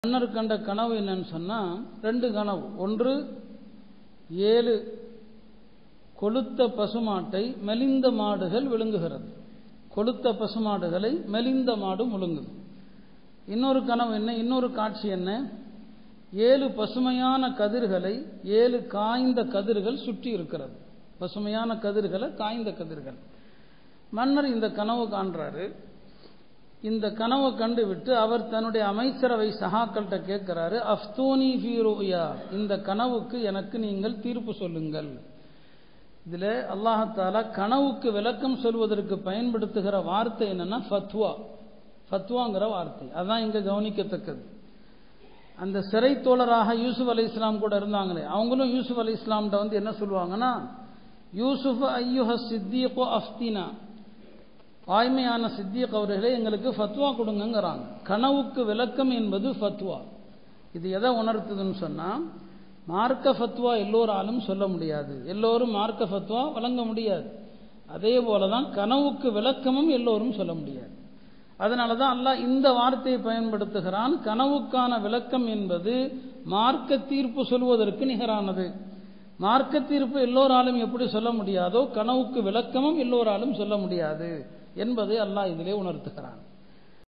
மன்னர் கண்ட கனவு என்னன்னு சொன்னா ரெண்டு கனவு ஒன்று ஏழு கொளுத்த பசுமாட்டை மெலிந்த மாடுகள் விழுங்குகிறது கொளுத்த பசுமாடுகளை மெலிந்த மாடு முழுங்குது இன்னொரு கனவு என்ன இன்னொரு காட்சி என்ன ஏழு பசுமையான கதிர்களை ஏழு காய்ந்த கதிர்கள் சுற்றி இருக்கிறது பசுமையான கதிர்களை காய்ந்த கதிர்கள் மன்னர் இந்த கனவு காண்றாரு இந்த கனவை கண்டு விட்டு அவர் தன்னுடைய அமைச்சரவை சகாக்கள்கிட்ட கேட்கிறாரு அஃப்தூனி ஃபீரோயா இந்த கனவுக்கு எனக்கு நீங்கள் தீர்ப்பு சொல்லுங்கள் இதில் அல்லாஹாலா கனவுக்கு விளக்கம் சொல்வதற்கு பயன்படுத்துகிற வார்த்தை என்னன்னா ஃபத்வா ஃபத்வாங்கிற வார்த்தை அதான் இங்கே கவனிக்கத்தக்கது அந்த சிறை தோழராக யூசுப் அலி இஸ்லாம் கூட இருந்தாங்களே அவங்களும் யூசுப் அலி இஸ்லாம்கிட்ட வந்து என்ன சொல்லுவாங்கன்னா யூசுஃப் ஐயுஹ சித்தியகோ அஃப்தினா வாய்மையான சித்தியக் அவர்களே எங்களுக்கு ஃபத்வா கொடுங்கங்கிறாங்க கனவுக்கு விளக்கம் என்பது ஃபத்வா இது எதை உணர்த்துதுன்னு சொன்னால் மார்க்க ஃபத்வா எல்லோராலும் சொல்ல முடியாது எல்லோரும் மார்க்க ஃபத்வா வழங்க முடியாது அதே போல தான் கனவுக்கு விளக்கமும் எல்லோரும் சொல்ல முடியாது அதனால தான் அல்லாஹ் இந்த வார்த்தையை பயன்படுத்துகிறான் கனவுக்கான விளக்கம் என்பது மார்க்க தீர்ப்பு சொல்வதற்கு நிகரானது மார்க்க தீர்ப்பு எல்லோராலும் எப்படி சொல்ல முடியாதோ கனவுக்கு விளக்கமும் எல்லோராலும் சொல்ல முடியாது என்பதை அல்லாஹ் இதிலே உணர்த்துகிறான்